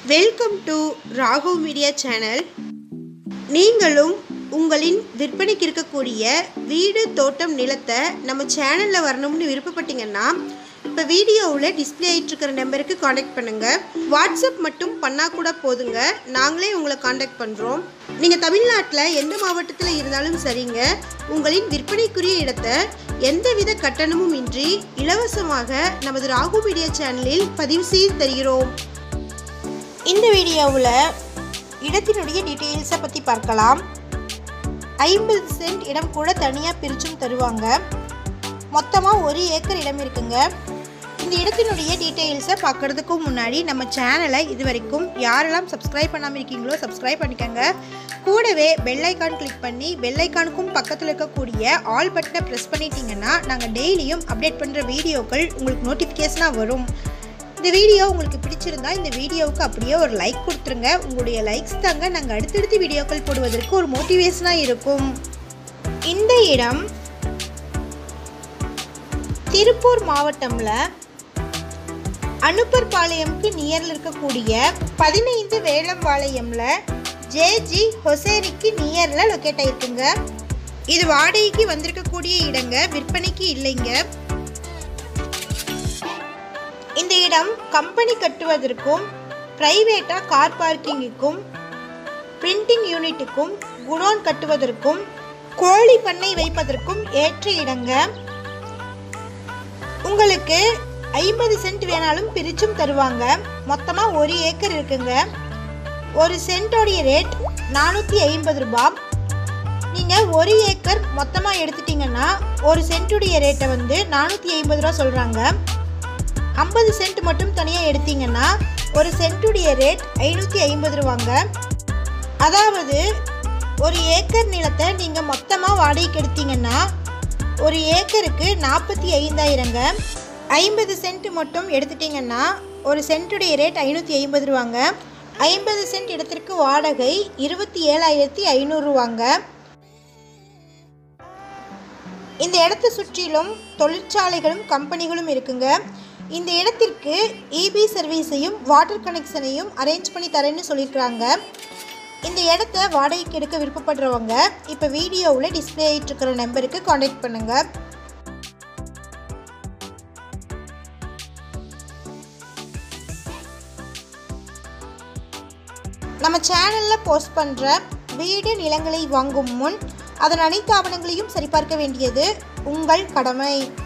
welcome to Raghav media channel நீங்களும் உங்களின் விற்பனைக்கு இருக்கக்கூடிய வீடு தோட்டம் நிலத்தை நம்ம சேனலில் வரணும்னு விருப்பப்பட்டீங்கன்னா இப்போ வீடியோவில் டிஸ்பிளே ஆகிட்டு இருக்கிற நம்பருக்கு காண்டாக்ட் பண்ணுங்கள் வாட்ஸ்அப் மட்டும் பண்ணால் கூட போதுங்க நாங்களே உங்களை காண்டாக்ட் பண்ணுறோம் நீங்கள் தமிழ்நாட்டில் எந்த மாவட்டத்தில் இருந்தாலும் சரிங்க உங்களின் விற்பனைக்குரிய இடத்தை எந்தவித கட்டணமும் இன்றி இலவசமாக நமது ராகு மீடியா சேனலில் பதிவு செய்து தருகிறோம் இந்த வீடியோவில் இடத்தினுடைய டீட்டெயில்ஸை பற்றி பார்க்கலாம் ஐம்பது சென்ட் இடம் கூட தனியாக பிரிச்சும் தருவாங்க மொத்தமாக ஒரு ஏக்கர் இடம் இருக்குங்க இந்த இடத்தினுடைய டீட்டெயில்ஸை பார்க்குறதுக்கு முன்னாடி நம்ம சேனலை இது வரைக்கும் யாரெல்லாம் சப்ஸ்கிரைப் பண்ணாமல் இருக்கீங்களோ சப்ஸ்கிரைப் பண்ணிக்கோங்க கூடவே பெல் ஐக்கான் கிளிக் பண்ணி பெல் ஐக்கானுக்கும் பக்கத்தில் இருக்கக்கூடிய ஆல் பட்டனை ப்ரெஸ் பண்ணிட்டீங்கன்னா நாங்கள் டெய்லியும் அப்டேட் பண்ணுற வீடியோக்கள் உங்களுக்கு நோட்டிஃபிகேஷனாக வரும் இந்த வீடியோ உங்களுக்கு பிடிச்சிருந்தா இந்த வீடியோவுக்கு அப்படியே ஒரு லைக் கொடுத்துருங்க உங்களுடைய லைக்ஸ் தாங்க நாங்கள் அடுத்தடுத்து வீடியோக்கள் போடுவதற்கு ஒரு மோட்டிவேஷனாக இருக்கும் இந்த இடம் திருப்பூர் மாவட்டம்ல அனுப்பர்பாளையம்க்கு நியரில் இருக்கக்கூடிய பதினைந்து வேலம்பாளையம்ல ஜேஜி ஹொசேரிக்கு நியரில் லொக்கேட் ஆயிருக்குங்க இது வாடகைக்கு வந்திருக்கக்கூடிய இடங்க விற்பனைக்கு இல்லைங்க இந்த இடம் கம்பெனி கட்டுவதற்கும் பிரைவேட்டாக கார் பார்க்கிங்குக்கும் பிரிண்டிங் யூனிட்டுக்கும் குடோன் கட்டுவதற்கும் கோழி பண்ணை வைப்பதற்கும் ஏற்ற இடங்க உங்களுக்கு ஐம்பது சென்ட் வேணாலும் பிரிச்சும் தருவாங்க மொத்தமாக ஒரு ஏக்கர் இருக்குங்க ஒரு சென்ட்டோடைய ரேட் நானூற்றி ஐம்பது ரூபாய் நீங்கள் ஒரு ஏக்கர் மொத்தமாக எடுத்துட்டிங்கன்னா ஒரு சென்ட்டுடைய ரேட்டை வந்து நானூற்றி ஐம்பது ரூபா சொல்கிறாங்க ஐம்பது சென்ட் மட்டும் தனியாக எடுத்தீங்கன்னா ஒரு சென்ட்டுடைய ரேட் ஐநூற்றி ஐம்பது ரூபாங்க அதாவது ஒரு ஏக்கர் நிலத்தை நீங்கள் மொத்தமாக வாடகைக்கு எடுத்தீங்கன்னா ஒரு ஏக்கருக்கு நாற்பத்தி ஐந்தாயிரங்க ஐம்பது சென்ட் மட்டும் எடுத்துட்டிங்கன்னா ஒரு சென்ட்டுடைய ரேட் ஐநூற்றி ஐம்பது ரூபாங்க ஐம்பது சென்ட் இடத்திற்கு வாடகை இருபத்தி ஏழாயிரத்தி ஐநூறுரூவாங்க இந்த இடத்தை சுற்றிலும் தொழிற்சாலைகளும் கம்பெனிகளும் இருக்குங்க இந்த இடத்திற்கு இபி சர்வீஸையும் வாட்டர் கனெக்ஷனையும் அரேஞ்ச் பண்ணி தரேன்னு சொல்லியிருக்கிறாங்க இந்த இடத்த வாடகைக்கு எடுக்க விருப்பப்படுறவங்க இப்போ வீடியோவில் டிஸ்பிளே ஆகிட்டு இருக்கிற நம்பருக்கு காண்டாக்ட் பண்ணுங்கள் நம்ம சேனலில் போஸ்ட் பண்ணுற வீடு நிலங்களை வாங்கும் முன் அதன் அனைத்து ஆவணங்களையும் சரிபார்க்க வேண்டியது உங்கள் கடமை